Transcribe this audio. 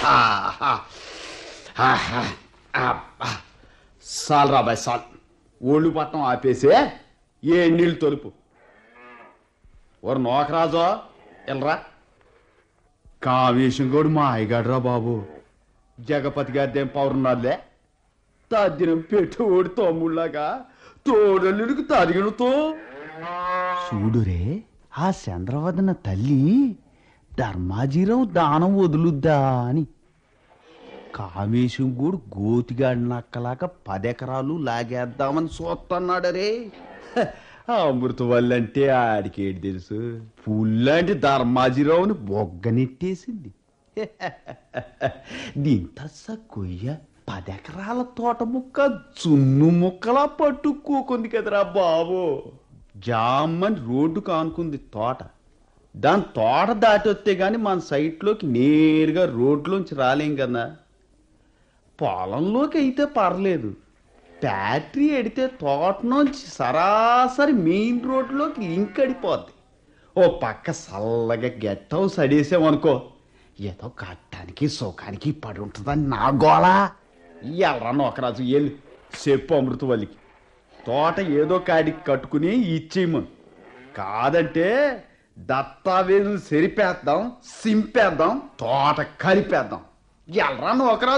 ఆహా. ఆహా. అబ్బా. చాలు రాబాయ్ చాలు ఒళ్ళు పట్టం ఆపేసే ఏ నీళ్ళు తొలుపు ఓరు నోకరాజో ఎల్రా కావేశం కూడా మా అయ్యగాడురా బాబు జగపతి గారిదేం పౌరున్నారులే తద్దినం పెట్టు ఓడి తమ్ముళ్ళగా తోడల్లుడికి తరిగినతో చూడురే ఆ చంద్రవదన తల్లి ధర్మాజీరావు దానం వదులుద్దా అని కామేశం కూడా గోతిగాడి నక్కలాగా పదెకరాలు లాగేద్దామని చూస్తున్నాడరే హ, ఆ అమృత వల్లంటే ఆడికేటి తెలుసు పుల్లాంటి ధర్మాజీరావుని బొగ్గనెట్టేసింది దీంతస్స కొయ్య పదెకరాల తోట ముక్క జున్ను ముక్కలా పట్టుకోకుంది కదరా బాబు జామ్మని రోడ్డు కానుకుంది తోట దాని తోట దాటి వస్తే గాని మన సైట్లోకి నేరుగా రోడ్లోంచి రాలేం కదా పొలంలోకి అయితే పర్లేదు ఫ్యాక్టరీ ఎడితే తోట నుంచి సరాసరి మెయిన్ రోడ్లోకి లింక్ అడిపోద్ది ఓ పక్క చల్లగా గెట్ హౌస్ అడేసామనుకో ఏదో కట్టానికి సుఖానికి పడి ఉంటుందని నా గోళ ఎల్రా నోకరాజు వెళ్ళి చెప్పు అమృతవల్లికి తోట ఏదో కాడికి కట్టుకుని ఇచ్చేయమను కాదంటే దత్తావేలు సెరిపేద్దాం సింపేద్దాం తోట కలిపేద్దాం ఎల్రా నోకరాజు